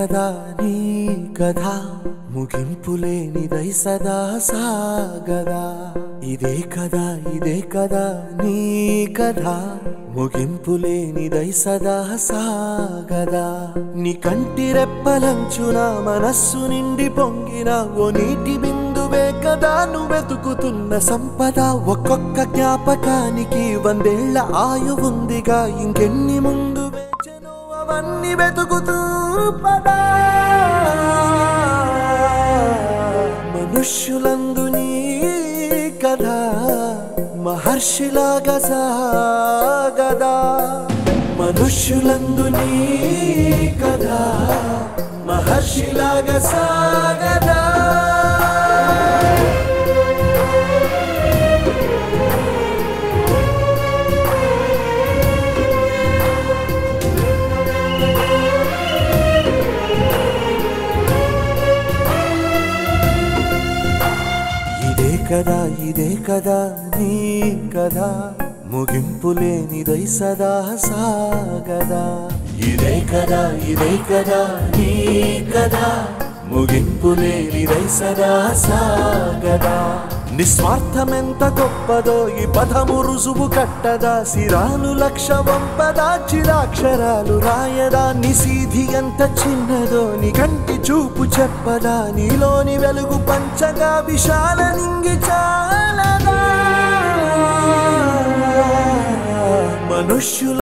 కదా నీ కథ ముగింపులేనిదై సదా సాగదా ఇదే కదా ఇదే కదా నీ కథ ముగింపులేనిదై సదా సాగదా నీ కంటి రెప్పలంచున మనస్సు నిండి పొంగిన ఓ నీటి బిందువే కదా నువ్వెతుకుతున్న సంపద ఒక్కొక్క జ్ఞాపకానికి వందేళ్ల ఆయువుందిగా ఇంకెన్ని ముందు వేచను అవన్నీ వెతుకుతూ పదా మనుష్యులందు నీ కథ మహర్షిలాగా సాగదా మనుష్యులందు నీ కథ మహర్షిలాగా సాగదా ఇదే కదా ఇదే కదా నీ కదా ముగింపులేనిదై సదా సాగదా ఇదే కదా ఇదే కదా నీ కదా ముగింపులేనిదై సదా సాగదా నిస్వార్థమెంత గొప్పదో ఈ పదము రుజువు కట్టదా సిరాలు లక్ష వంపదా చిరాక్షరాలు రాయదా నిసీధి ఎంత చిన్నదో నీ కంటి చూపు చెప్పదా నీలోని వెలుగు పంచగా విశాల నింగి చాలదా మనుష్యుల